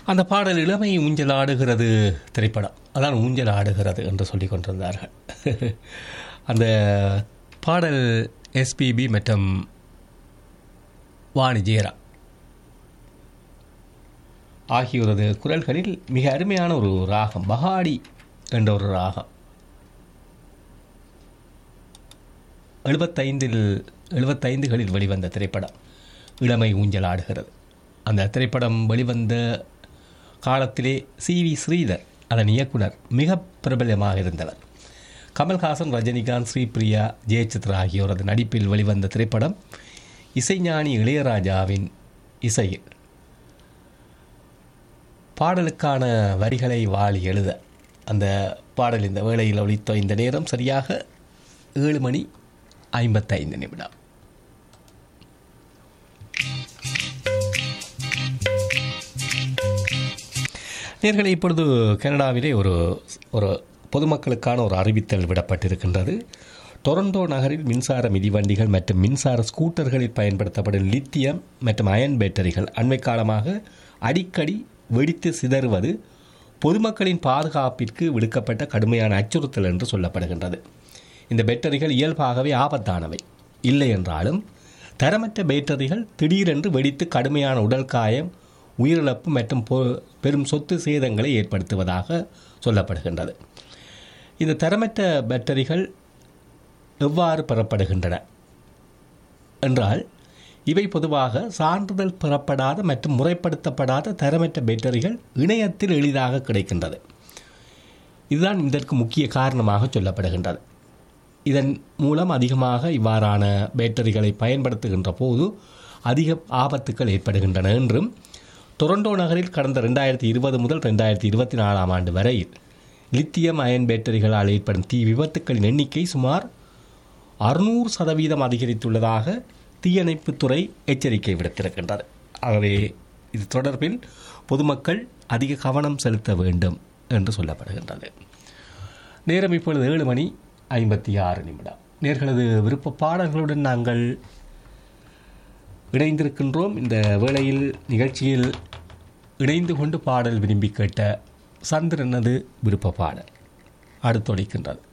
அந்த பாடல் இளமை ஊஞ்சல் ஆடுகிறது திரைப்படம் அதான் ஊஞ்சல் ஆடுகிறது என்று சொல்லிக் கொண்டிருந்தார்கள் அந்த பாடல் எஸ்பிபி மற்றும் வாணி ஜெயராம் ஆகியோரது குரல்களில் மிக அருமையான ஒரு ராகம் பகாடி என்ற ஒரு ராகம் எழுபத்தைந்தில் எழுபத்தைந்துகளில் வெளிவந்த திரைப்படம் இளமை ஊஞ்சல் ஆடுகிறது அந்த திரைப்படம் வெளிவந்த காலத்திலே சி வி ஸ்ரீதர் அதன் இயக்குனர் மிக பிரபலமாக இருந்தவர் கமல்ஹாசன் ரஜினிகாந்த் ஸ்ரீபிரியா ஜெயசித்ரா ஆகியோரது நடிப்பில் வெளிவந்த திரைப்படம் இசைஞானி இளையராஜாவின் இசையில் பாடலுக்கான வரிகளை வாழி எழுத அந்த பாடல் இந்த வேளையில் ஒழித்த இந்த நேரம் சரியாக ஏழு மணி ஐம்பத்தைந்து நிமிடம் நேர்களை இப்பொழுது கனடாவிலே ஒரு ஒரு பொதுமக்களுக்கான ஒரு அறிவித்தல் விடப்பட்டிருக்கின்றது டொரண்டோ நகரில் மின்சார மிதிவண்டிகள் மற்றும் மின்சார ஸ்கூட்டர்களில் பயன்படுத்தப்படும் லித்தியம் மற்றும் அயன் பேட்டரிகள் அண்மை காலமாக அடிக்கடி வெடித்து சிதறுவது பொதுமக்களின் பாதுகாப்பிற்கு விடுக்கப்பட்ட கடுமையான அச்சுறுத்தல் என்று சொல்லப்படுகின்றது இந்த பேட்டரிகள் இயல்பாகவே ஆபத்தானவை இல்லை என்றாலும் தரமற்ற பேட்டரிகள் திடீரென்று வெடித்து கடுமையான உடல் காயம் உயிரிழப்பு மற்றும் பொ- பெரும் சொத்து சேதங்களை ஏற்படுத்துவதாக சொல்லப்படுகின்றது இந்த தரமற்ற பேட்டரிகள் எவ்வாறு பெறப்படுகின்றன என்றால் இவை பொதுவாக சான்றிதழ் பெறப்படாத மற்றும் முறைப்படுத்தப்படாத தரமற்ற பேட்டரிகள் இணையத்தில் எளிதாக கிடைக்கின்றது இதுதான் இதற்கு முக்கிய காரணமாக சொல்லப்படுகின்றது இதன் மூலம் அதிகமாக இவ்வாறான பேட்டரிகளை பயன்படுத்துகின்ற போது அதிக ஆபத்துக்கள் ஏற்படுகின்றன என்றும் டொரண்டோ நகரில் கடந்த ரெண்டாயிரத்தி இருபது முதல் ரெண்டாயிரத்தி இருபத்தி நாலாம் ஆண்டு வரையில் லித்தியம் அயன் பேட்டரிகளால் ஏற்படும் தீ விபத்துக்களின் எண்ணிக்கை சுமார் அறுநூறு சதவீதம் அதிகரித்துள்ளதாக தீயணைப்புத்துறை எச்சரிக்கை விடுத்திருக்கின்றது ஆகவே இது தொடர்பில் பொதுமக்கள் அதிக கவனம் செலுத்த வேண்டும் என்று சொல்லப்படுகின்றது நேரம் இப்பொழுது ஏழு மணி ஐம்பத்தி ஆறு நிமிடம் நேர்களது விருப்ப பாடல்களுடன் நாங்கள் இணைந்திருக்கின்றோம் இந்த வேளையில் நிகழ்ச்சியில் இணைந்து கொண்டு பாடல் விரும்பி கேட்ட சந்திரனது விருப்ப பாடல் அடுத்தொழிக்கின்றது